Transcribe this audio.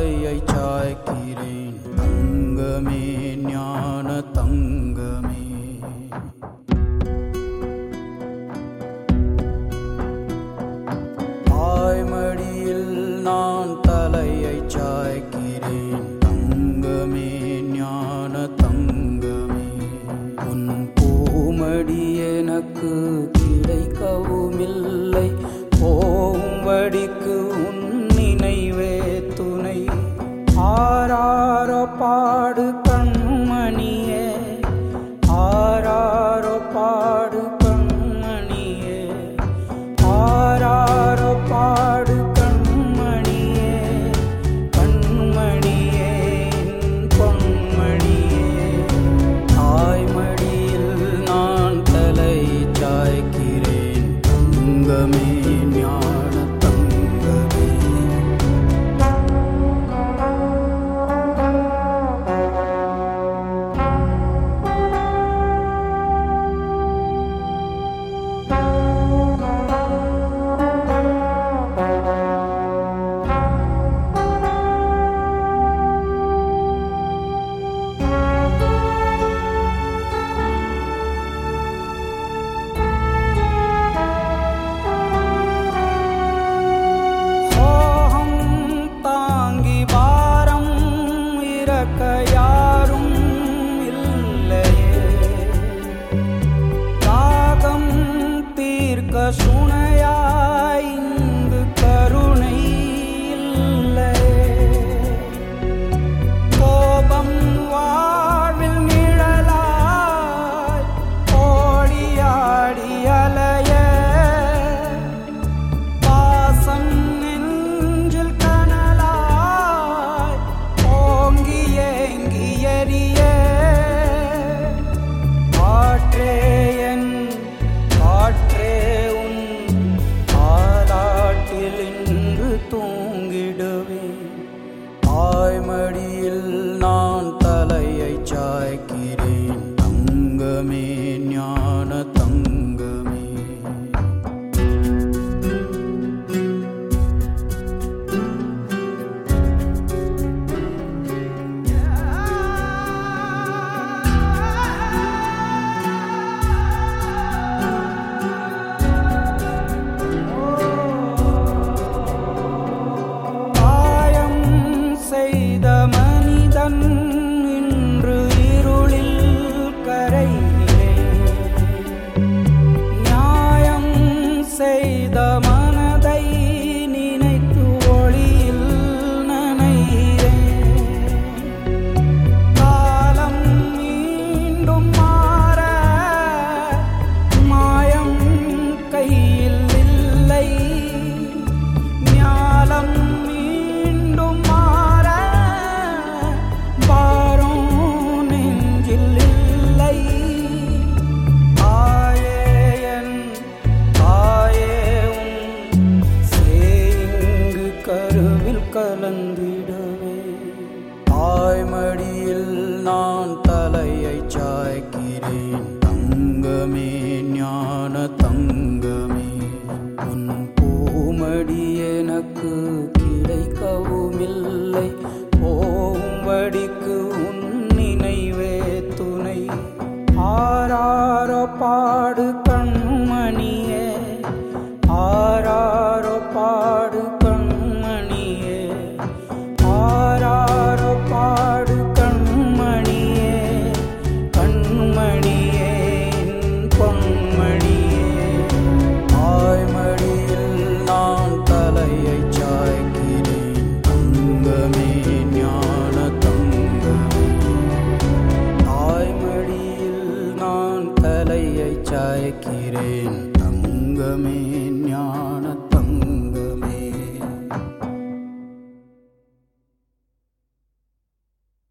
தலையை சாய்க்கிறேன் தங்கமே ஞான தங்கமே தாய்மடியில் நான் தலையை சாய்க்கிறேன் தங்கமே ஞான தங்கமே உன் பூமடி எனக்கு கிடைக்கவும் இல்லை போகும்படிக்கு உன் நினைவே துணை ஆராரோ பாடு கண்மணியே ஆராரோ பாடு கண்மணியே ஆராரோ பாடு கண்மணியே கண்மணியே என் பொன்மணியே தாய்மடியில் நான் தலை சாய்க்கிறேன் தங்கமே ஞான தங்கமே சோகம் தாங்கி வாரம் இறக்க யாரும் இல்லையே தாகம் தீர்க்க சுனையாய் இங்கு கருணை இல்லையே கோபம் வாழ்வில் நிழலாய் ஓடியாடி அலைய பாசம் நெஞ்சில் கனலாய் ஓங்கி ஏங்கி எரிய காற்றே என் காற்றே உன் ஆலாட்டில் இன்று தூங்கிடுவேன் தாய்மடியில் நான் தலையை சாய்க்கிறேன் தங்கமே ஞான தங்கமே காயம் செய்த மனிதன் இன்று இருளில் கரையிலே நியாயம் செய்த மனதை நினைத்து ஒளியில் நனைகிறேன் காலம் மீண்டும் மாற மாயம் கையில் இல்லை ஞாலம் மீண்டும் மாற பாரம் நெஞ்சில் இல்லை ஆயே என் ஆயே உன் சேங்கு கருவில் கலந்திடவே தாய்மடியில் நான் தலையை சாய்க்கிறேன் தங்கமே ஞான தங்கமே உன் பூமடி எனக்கு கிடைக்கவும் இல்லை போகும்படிக்கு உன் நினைவே துணை ஆராரோ பாடு